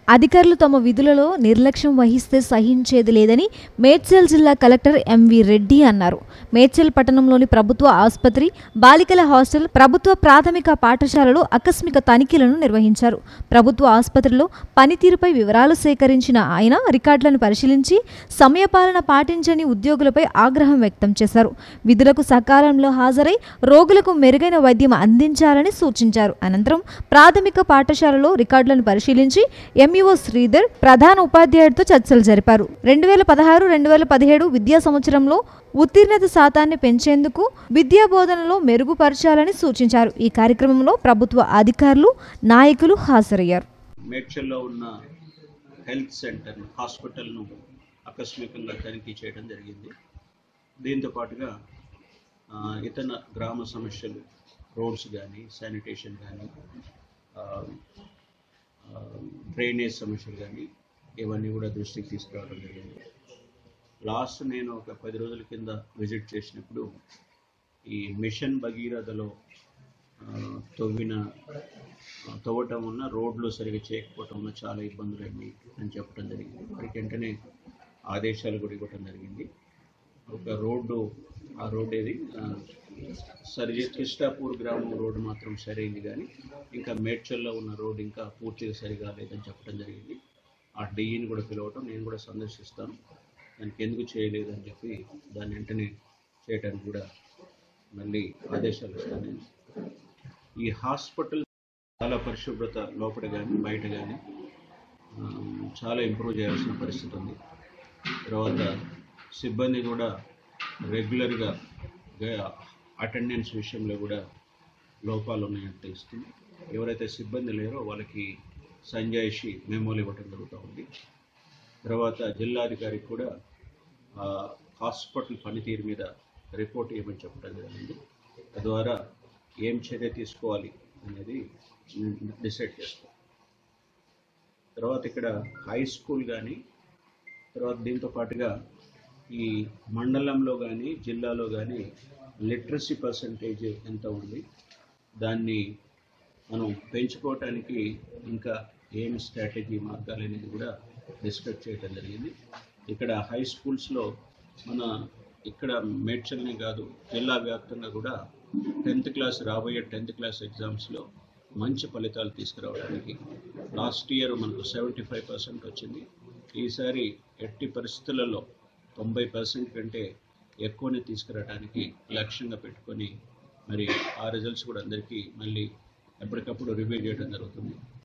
అధికారులు తమ విధులలో నిర్లక్ష్యం వహిస్తే సహించేది లేదని మేడ్చల్ జిల్లా కలెక్టర్ ఎంవి రెడ్డి అన్నారు మేడ్చల్ పట్టణంలోని ప్రభుత్వ ఆసుపత్రి బాలికల హాస్టల్ ప్రభుత్వ ప్రాథమిక పాఠశాలలో ఆకస్మిక తనిఖీలను నిర్వహించారు ప్రభుత్వ ఆసుపత్రిలో పనితీరుపై వివరాలు సేకరించిన ఆయన రికార్డులను పరిశీలించి సమయపాలన పాటించని ఉద్యోగులపై ఆగ్రహం వ్యక్తం చేశారు విధులకు సకాలంలో హాజరై రోగులకు మెరుగైన వైద్యం అందించాలని సూచించారు అనంతరం ప్రాథమిక పాఠశాలలో రికార్డులను పరిశీలించి ఎంఈఓ శ్రీధర్ ప్రధాన ఉపాధ్యాయుడితో చర్చలు జరిపారు రెండు వేల పదహారు రెండు వేల పదిహేడు విద్యా సంవత్సరంలో ఉత్తీర్ణత శాతాన్ని పెంచేందుకు విద్యా బోధనలో మెరుగుపరచాలని సూచించారు ఈ కార్యక్రమంలో ప్రభుత్వ అధికారులు నాయకులు హాజరయ్యారు మేడ్చల్లో ఉన్న హెల్త్ సెంటర్ హాస్పిటల్ను ఆకస్మికంగా తనిఖీ చేయడం జరిగింది దీంతో పాటుగా ఆ, ఇతర గ్రామ సమస్యలు రోడ్స్ కానీ శానిటేషన్ కానీ డ్రైనేజ్ సమస్యలు కానీ ఇవన్నీ కూడా దృష్టికి తీసుకురావడం జరిగింది లాస్ట్ నేను ఒక పది రోజుల కింద విజిట్ చేసినప్పుడు ఈ మిషన్ భగీరథలో ఆ, తవ్విన ఆ, తవ్వటం వల్ల రోడ్లు సరిగా చేయకపోవటం వల్ల చాలా ఇబ్బందులు అయ్యి అని చెప్పడం జరిగింది వారికి వెంటనే ఆదేశాలు కూడా ఇవ్వటం జరిగింది ఒక రోడ్డు ఆ రోడ్ ఏది ఆ, సరి కృష్ణాపూర్ గ్రామం రోడ్డు మాత్రం సరైంది కానీ ఇంకా మేడ్చల్లో ఉన్న రోడ్ ఇంకా పూర్తిగా సరిగా లేదని చెప్పడం జరిగింది ఆ డిఈని కూడా పిలవటం నేను కూడా సందర్శిస్తాను దానికి ఎందుకు చేయలేదు అని చెప్పి దాన్ని వెంటనే చేయడానికి కూడా మళ్ళీ ఆదేశాలు ఇస్తాను నేను ఈ హాస్పిటల్ చాలా పరిశుభ్రత లోపల కానీ బయట కానీ చాలా ఇంప్రూవ్ చేయాల్సిన పరిస్థితి ఉంది తర్వాత సిబ్బంది కూడా రెగ్యులర్గా అటెండెన్స్ విషయంలో కూడా లోపాలు ఉన్నాయని తెలుస్తుంది ఎవరైతే సిబ్బంది లేరో వాళ్ళకి సంజాయిషి మెమోలు ఇవ్వటం జరుగుతూ ఉంది తర్వాత జిల్లాధికారికి కూడా ఆ, హాస్పిటల్ పనితీరు మీద రిపోర్ట్ ఇవ్వమని చెప్పడం జరిగింది తద్వారా ఏం చర్య తీసుకోవాలి అనేది డిసైడ్ చేస్తాం తర్వాత ఇక్కడ హై స్కూల్ కానీ తర్వాత దీంతో పాటుగా ఈ మండలంలో కానీ జిల్లాలో కానీ లిటరసీ పర్సంటేజ్ ఎంత ఉంది దాన్ని మనం పెంచుకోవటానికి ఇంకా ఏం స్ట్రాటజీ మార్గాలు అనేది కూడా డిస్కస్ చేయడం జరిగింది ఇక్కడ హై స్కూల్స్లో మన ఇక్కడ మేడ్చల్నే కాదు జిల్లా వ్యాప్తంగా కూడా టెన్త్ క్లాస్ రాబోయే టెన్త్ క్లాస్ ఎగ్జామ్స్లో మంచి ఫలితాలు తీసుకురావడానికి లాస్ట్ ఇయర్ మనకు సెవెంటీ ఫైవ్ పర్సెంట్ వచ్చింది ఈసారి ఎట్టి పరిస్థితులలో తొంభై పర్సెంట్ కంటే ఎక్కువనే తీసుకురావడానికి లక్ష్యంగా పెట్టుకొని మరి ఆ రిజల్ట్స్ కూడా అందరికీ మళ్ళీ ఎప్పటికప్పుడు రివ్యూ చేయడం జరుగుతుంది